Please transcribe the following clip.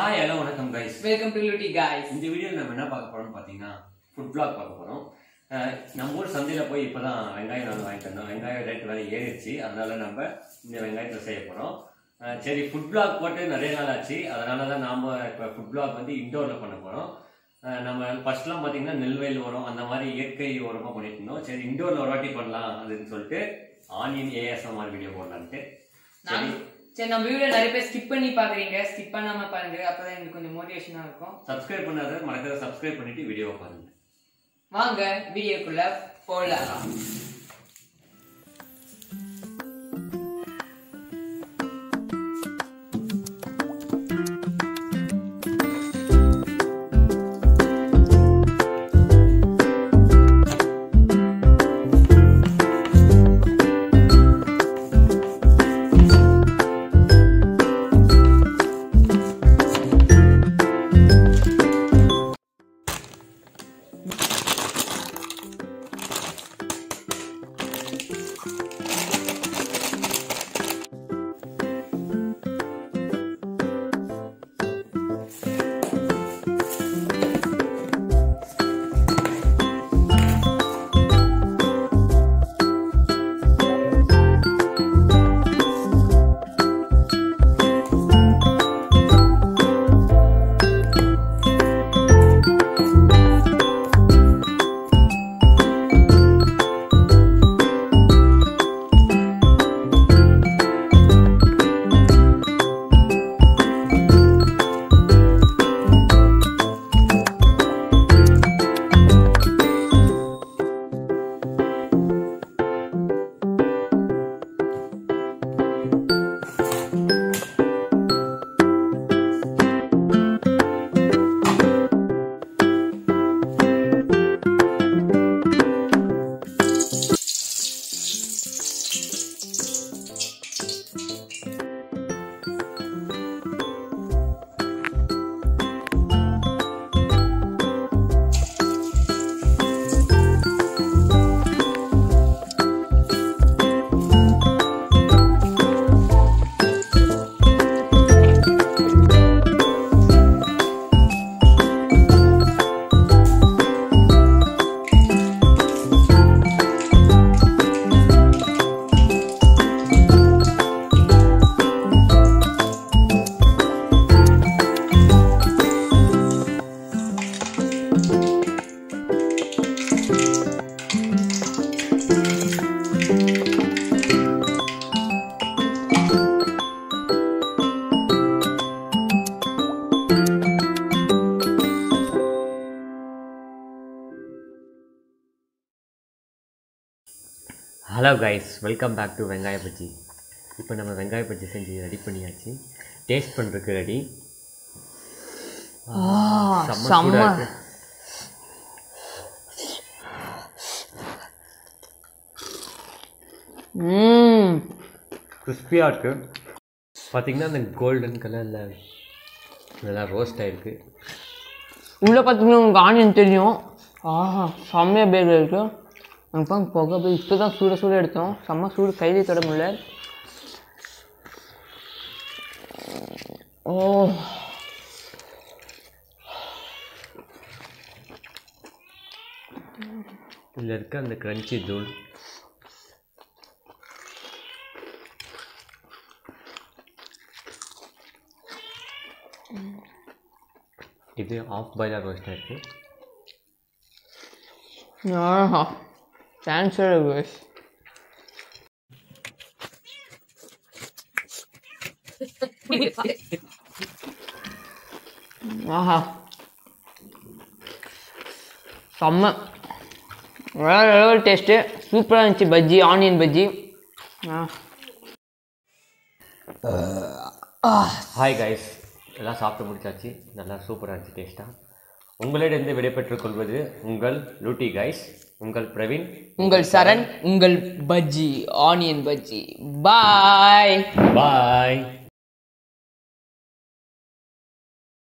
Hi hello வணக்கம் guys welcome to லுட்டி guys இந்த வீடியோவில் நம்ம என்ன பார்க்க போறோம்னு பார்த்தீங்கன்னா ஃபுட் பிளாக் பார்க்க போகிறோம் நம்ம ஊர் சந்தையில் போய் இப்போ தான் வெங்காயம் நாங்கள் வாங்கிட்டு வந்தோம் வெங்காயம் ரேட் வேறு ஏறிடுச்சு அதனால நம்ம இந்த வெங்காயத்தில் செய்ய போகிறோம் சரி ஃபுட் பிளாக் போட்டு நிறைய நாள் ஆச்சு அதனால தான் நாம் இப்போ ஃபுட் பிளாக் வந்து இண்டோரில் பண்ண போகிறோம் நம்ம ஃபர்ஸ்ட்லாம் பார்த்தீங்கன்னா நெல்வயல் உரம் அந்த மாதிரி இயற்கை உரமாக பண்ணிட்டு இருந்தோம் சரி இண்டோரில் ஒரு வாட்டி பண்ணலாம் அப்படின்னு சொல்லிட்டு ஆனியன் ஏஎஸ்எம்ஆர் வீடியோ போடலான்ட்டு சரி சரி நம்ம வீடியோ நிறைய பேர் ஸ்கிப் பண்ணி பாக்குறீங்க ஸ்கிப் பண்ணாம பாருங்க அப்பதான் எனக்கு கொஞ்சம் மோட்டிவேஷனா இருக்கும் சப்ஸ்கிரைப் பண்ணாத மறக்காத சப்ஸ்கிரைப் பண்ணிட்டு வீடியோவை பாருங்க வாங்க வீடியோக்குள்ள போலாம் hello guys welcome back to வெங்காய பஜ்ஜி இப்போ நம்ம வெங்காய பஜ்ஜி செஞ்சு ரெடி பண்ணியாச்சு டேஸ்ட் பண்ணுறதுக்கு ரெடி செம்ம செம்ம. சூடா இருக்கு. ம் கிறிஸ்பியாக இருக்கு பார்த்தீங்கன்னா அந்த கோல்டன் கலரில் நல்லா ரோஸ்ட் ஆயிருக்கு உள்ள பார்த்தீங்கன்னா உங்களுக்கு ஆனியன் தெரியும் ஆஹா செம்மையா பேர் இருக்கு எனக்கு தான் புகை போய் இப்போ தான் சூட சூட எடுத்தோம் செம்ம சூடு கையிலே தொட முடியல ஓ இதில் இருக்க அந்த கிரன்ச்சி தூள் இது ஆஃப் பாயிலாக ரோஸ்ட் ஆயிருக்கு ஆஹா கேன்சர் கைஸ் ஆஹா செம்ம வேறு லெவல் டேஸ்ட்டு சூப்பராக இருந்துச்சு பஜ்ஜி ஆனியன் பஜ்ஜி ஆ ஹாய் கைஸ் எல்லாம் சாப்பிட்டு முடிச்சாச்சு நல்லா சூப்பராக இருந்துச்சு டேஸ்ட்டாக உங்களிடம் விடைபெற்றுக் கொள்வது உங்கள் லூட்டி கைஸ் உங்கள் பிரவீன் உங்கள் சரண் உங்கள் பஜ்ஜி ஆனியன் பஜ்ஜி பாய் பாய்